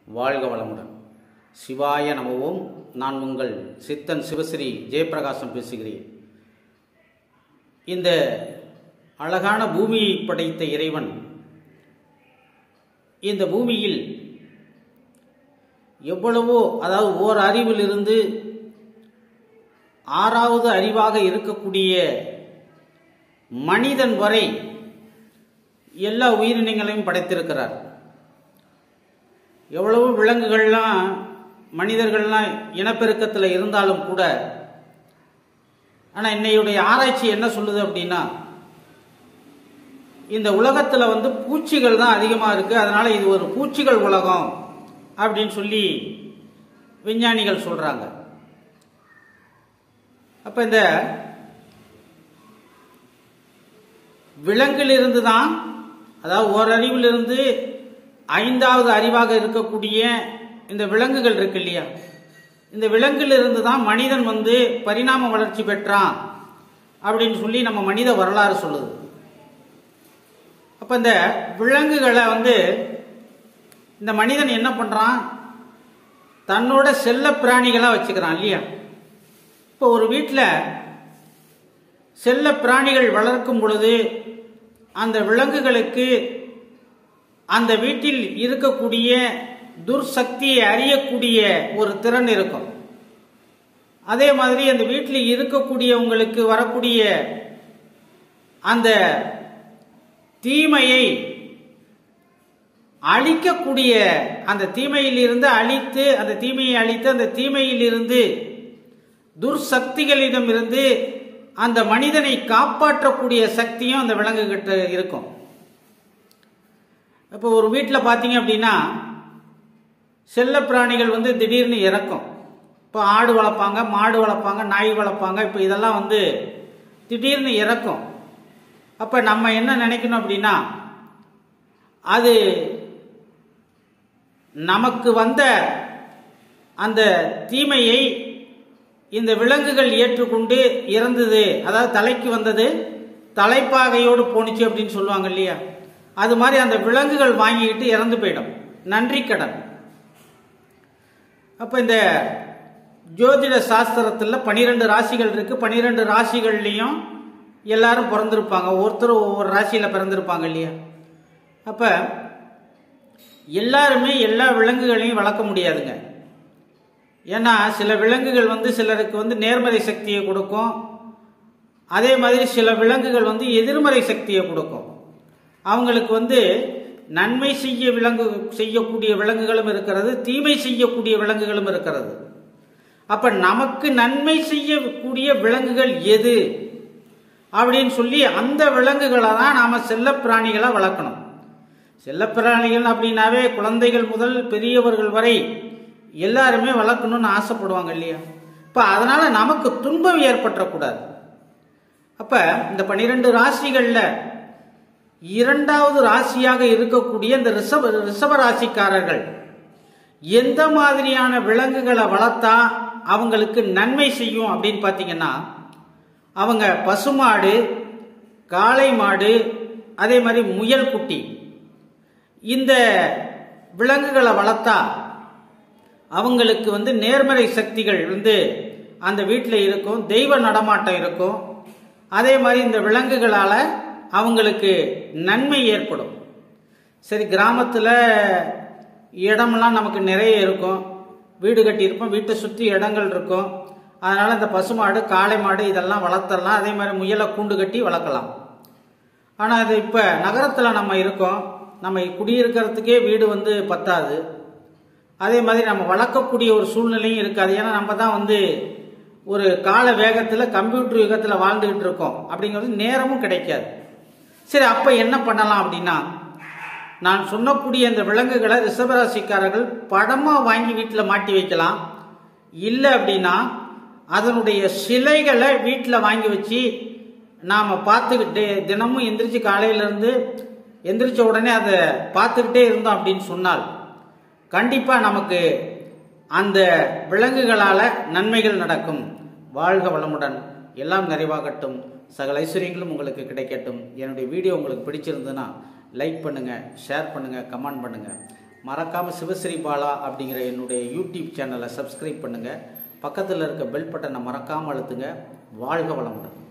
வாழ்க வளமுடன் சிவாய நமவோம் நான் உங்கள் சித்தன் சிவஸ்ரீ ஜெயப்பிரகாசம் பேசுகிறேன் இந்த அழகான பூமியை படைத்த இறைவன் இந்த பூமியில் எவ்வளவோ அதாவது ஓர் அறிவிலிருந்து ஆறாவது அறிவாக இருக்கக்கூடிய மனிதன் வரை எல்லா உயிரினங்களையும் படைத்திருக்கிறார் எவ்வளவு விலங்குகள்லாம் மனிதர்கள்லாம் இனப்பெருக்கத்தில் இருந்தாலும் கூட ஆனால் இன்னையுடைய ஆராய்ச்சி என்ன சொல்லுது அப்படின்னா இந்த உலகத்தில் வந்து பூச்சிகள் தான் அதிகமாக இருக்குது அதனால இது ஒரு பூச்சிகள் உலகம் அப்படின்னு சொல்லி விஞ்ஞானிகள் சொல்கிறாங்க அப்போ இந்த விலங்கிலிருந்து தான் அதாவது ஓரறிவிலிருந்து ஐந்தாவது அறிவாக இருக்கக்கூடிய இந்த விலங்குகள் இருக்கு இல்லையா இந்த விலங்கிலிருந்து தான் மனிதன் வந்து பரிணாம வளர்ச்சி பெற்றான் அப்படின்னு சொல்லி நம்ம மனித வரலாறு சொல்லுது அப்போ இந்த விலங்குகளை வந்து இந்த மனிதன் என்ன பண்ணுறான் தன்னோட செல்ல பிராணிகளாக வச்சுக்கிறான் இல்லையா இப்போ ஒரு வீட்டில் செல்ல பிராணிகள் வளர்க்கும் பொழுது அந்த விலங்குகளுக்கு அந்த வீட்டில் இருக்கக்கூடிய துர்சக்தியை அறியக்கூடிய ஒரு திறன் இருக்கும் அதே மாதிரி அந்த வீட்டில் இருக்கக்கூடியவங்களுக்கு வரக்கூடிய அந்த தீமையை அழிக்கக்கூடிய அந்த தீமையில் இருந்து அழித்து அந்த தீமையை அழித்து அந்த தீமையில் இருந்து துர்சக்திகளிடம் இருந்து அந்த மனிதனை காப்பாற்றக்கூடிய சக்தியும் அந்த விலங்குகிட்ட இருக்கும் இப்போ ஒரு வீட்டில் பார்த்தீங்க அப்படின்னா செல்ல பிராணிகள் வந்து திடீர்னு இறக்கும் இப்போ ஆடு வளர்ப்பாங்க மாடு வளர்ப்பாங்க நாய் வளர்ப்பாங்க இப்போ இதெல்லாம் வந்து திடீர்னு இறக்கும் அப்போ நம்ம என்ன நினைக்கணும் அப்படின்னா அது நமக்கு வந்த அந்த தீமையை இந்த விலங்குகள் ஏற்றுக்கொண்டு இறந்தது அதாவது தலைக்கு வந்தது தலைப்பாகையோடு போணுச்சு அப்படின்னு சொல்லுவாங்க இல்லையா அது மாதிரி அந்த விலங்குகள் வாங்கிக்கிட்டு இறந்து போயிடும் நன்றி கடன் அப்போ இந்த ஜோதிட சாஸ்திரத்தில் பனிரெண்டு ராசிகள் இருக்கு பனிரெண்டு ராசிகள்லையும் எல்லாரும் பிறந்திருப்பாங்க ஒருத்தர் ஒவ்வொரு ராசியில் பிறந்திருப்பாங்க இல்லையா அப்போ எல்லாருமே எல்லா விலங்குகளையும் வளர்க்க முடியாதுங்க ஏன்னா சில விலங்குகள் வந்து சிலருக்கு வந்து நேர்மறை சக்தியை கொடுக்கும் அதே மாதிரி சில விலங்குகள் வந்து எதிர்மறை சக்தியை கொடுக்கும் அவங்களுக்கு வந்து நன்மை செய்ய விலங்கு செய்யக்கூடிய விலங்குகளும் இருக்கிறது தீமை செய்யக்கூடிய விலங்குகளும் இருக்கிறது அப்ப நமக்கு நன்மை செய்யக்கூடிய விலங்குகள் எது அப்படின்னு சொல்லி அந்த விலங்குகளை தான் நாம செல்ல பிராணிகளா வளர்க்கணும் செல்லப்பிராணிகள் அப்படின்னாவே குழந்தைகள் முதல் பெரியவர்கள் வரை எல்லாருமே வளர்க்கணும்னு ஆசைப்படுவாங்க இல்லையா இப்போ அதனால நமக்கு துன்பம் ஏற்பட்டக்கூடாது அப்ப இந்த பனிரெண்டு ராசிகளில் இரண்டாவது ராசியாக இருக்கக்கூடிய இந்த ரிஷப ரிஷப ராசிக்காரர்கள் எந்த மாதிரியான விலங்குகளை வளர்த்தா அவங்களுக்கு நன்மை செய்யும் அப்படின்னு பார்த்தீங்கன்னா அவங்க பசுமாடு காளை மாடு அதே மாதிரி முயல் குட்டி இந்த விலங்குகளை வளர்த்தா அவங்களுக்கு வந்து நேர்மறை சக்திகள் வந்து அந்த வீட்டில் இருக்கும் தெய்வ நடமாட்டம் இருக்கும் அதே மாதிரி இந்த விலங்குகளால் அவங்களுக்கு நன்மை ஏற்படும் சரி கிராமத்தில் இடமெல்லாம் நமக்கு நிறைய இருக்கும் வீடு கட்டியிருப்போம் வீட்டை சுற்றி இடங்கள் இருக்கும் அதனால் இந்த பசுமாடு காளை மாடு இதெல்லாம் வளர்த்தரலாம் அதே மாதிரி முயலை கூண்டு கட்டி வளர்க்கலாம் ஆனால் அது இப்போ நகரத்தில் நம்ம இருக்கோம் நம்ம குடியிருக்கிறதுக்கே வீடு வந்து பத்தாது அதே மாதிரி நம்ம வளர்க்கக்கூடிய ஒரு சூழ்நிலையும் இருக்காது ஏன்னா நம்ம தான் வந்து ஒரு கால வேகத்தில் கம்ப்யூட்டர் யுகத்தில் வாழ்ந்துகிட்டு இருக்கோம் அப்படிங்கிறது நேரமும் கிடைக்காது சரி அப்போ என்ன பண்ணலாம் அப்படின்னா நான் சொன்னக்கூடிய இந்த விலங்குகளை ரிஷபராசிக்காரர்கள் படமாக வாங்கி வீட்டில் மாட்டி வைக்கலாம் இல்லை அப்படின்னா அதனுடைய சிலைகளை வீட்டில் வாங்கி வச்சு நாம் பார்த்துக்கிட்டே தினமும் எந்திரிச்சு காலையிலேருந்து எந்திரிச்ச உடனே அதை பார்த்துக்கிட்டே இருந்தோம் அப்படின்னு சொன்னால் கண்டிப்பாக நமக்கு அந்த விலங்குகளால் நன்மைகள் நடக்கும் வாழ்க வளமுடன் எல்லாம் நிறைவாகட்டும் சகல ஐஸ்வர்யங்களும் உங்களுக்கு கிடைக்கட்டும் என்னுடைய வீடியோ உங்களுக்கு பிடிச்சிருந்ததுன்னா லைக் பண்ணுங்கள் ஷேர் பண்ணுங்கள் கமெண்ட் பண்ணுங்கள் மறக்காமல் சிவஸ்ரீ பாலா அப்படிங்கிற என்னுடைய யூடியூப் சேனலை சப்ஸ்கிரைப் பண்ணுங்கள் பக்கத்தில் இருக்க பெல் பட்டனை மறக்காமல் அழுத்துங்க வாழ்க வளமுடன்